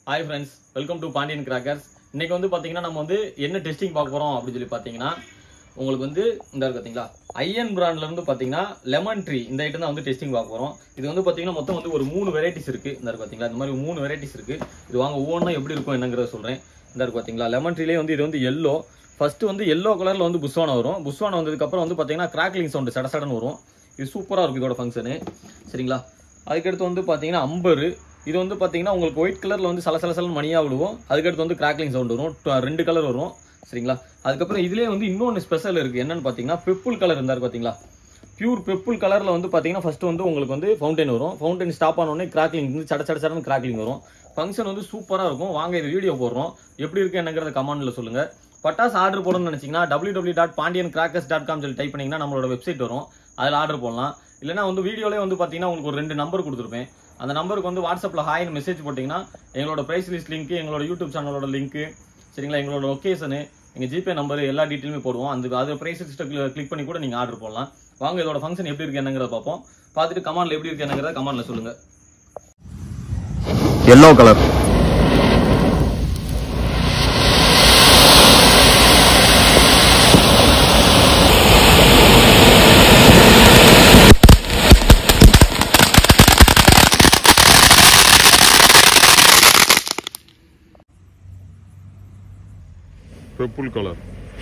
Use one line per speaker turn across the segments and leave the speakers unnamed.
Hi friends welcome to Pandian crackers இன்னைக்கு வந்து பாத்தீங்கன்னா நம்ம வந்து என்ன டெஸ்டிங் பார்க்க போறோம் அப்படின்னு சொல்லி பாத்தீங்கன்னா உங்களுக்கு வந்து இந்த இருக்கு பாத்தீங்களா ஐஎன் பிராண்ட்ல இருந்து பாத்தீங்கன்னா லெமன் ட்ரீ இந்த ஐட்டம் தான் வந்து டெஸ்டிங் பார்க்க போறோம் இது வந்து பாத்தீங்கன்னா மொத்தம் வந்து ஒரு மூணு வெரைட்டிஸ் இருக்கு இந்த இருக்கு பாத்தீங்களா இந்த மாதிரி மூணு வெரைட்டிஸ் இருக்கு இது வாங்க ஒவ்வொன்றும் எப்படி இருக்கும் என்னங்கிறத சொல்றேன் இந்த இருக்கு பாத்தீங்களா லெமன் ட்ரீலே வந்து இது வந்து எல்லோ ஃபர்ஸ்ட் வந்து எல்லோ கலர்ல வந்து புஸ்வானம் வரும் புஸ்வானம் வந்ததுக்கு அப்புறம் வந்து பாத்தீங்கன்னா கிராக்லிங் சவுண்ட் சட சடன்னு வரும் இது சூப்பரா இருக்கும் இதோட ஃபங்க்ஷனு சரிங்களா அதுக்கடுத்து வந்து பாத்தீங்கன்னா அம்பரு இது வந்து பாத்தீங்கன்னா உங்களுக்கு ஒயிட் கலர்ல வந்து சல சல சலன்னு மணியா விழுவும் அதுக்கடுத்து வந்து கிராக்லிங் சவுண்ட் வரும் ட- ரெண்டு கலர் வரும் சரிங்களா அதுக்கப்புறம் இதுலயே வந்து இன்னொன்று ஸ்பெஷல் இருக்கு என்னன்னு பாத்தீங்கன்னா பெப்புள் கலர் இருந்தாரு பாத்தீங்களா பியூர் பெப்புள் கலர்ல வந்து பாத்தீங்கன்னா ஃபர்ஸ்ட் வந்து உங்களுக்கு வந்து ஃபவுண்டைன் வரும் ஃபவுண்டைன் ஸ்டாப் ஆன உடனே கிராக்லிங் வந்து சட சட சடன்னு கிராக்லிங் வரும் ஃபங்க்ஷன் வந்து சூப்பரா இருக்கும் வாங்க இது வீடியோ போடுறோம் எப்படி இருக்கு என்னங்கிறத கமெண்ட்ல சொல்லுங்க பட்டாசு ஆர்டர் போடணும்னு நினைச்சீங்கன்னா W W dot Pandian crackers dot com சொல்லி டைப் பண்ணீங்கன்னா நம்மளோட வெப்சைட் வரும் அதில் ஆர்டர் போடலாம் இல்லைன்னா வந்து வீடியோலே வந்து பார்த்தீங்கன்னா உங்களுக்கு ஒரு ரெண்டு நம்பர் கொடுத்துருப்பேன் அந்த நம்பருக்கு வந்து வாட்ஸ்அப்பில் ஹாய்னு மெசேஜ் போட்டிங்கன்னா எங்களோட ப்ரைஸ் லிஸ்ட் லிங்க் எங்களோட யூடியூப் சேனலோட லிங்க் சரிங்களா எங்களோட லொக்கேஷனு எங்கள் ஜிபே நம்பர் எல்லா டீட்டெயிலுமே போடுவோம் அந்த அது ப்ரைஸ் லிஸ்ட்டை கிளிக் பண்ணி கூட நீங்கள் ஆர்டர் போடலாம் வாங்க இதோட ஃபங்க்ஷன் எப்படி இருக்கு என்னங்கிறத பார்ப்போம் பார்த்துட்டு கமெண்ட்ல எப்படி இருக்கு என்னங்கிறத கமெண்ட்ல சொல்லுங்க
yellow colour
purple color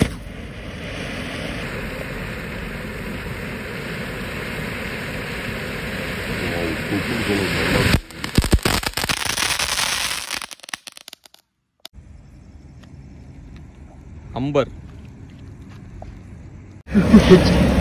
wow purple color நல்லா இருக்கு.
அம்பர்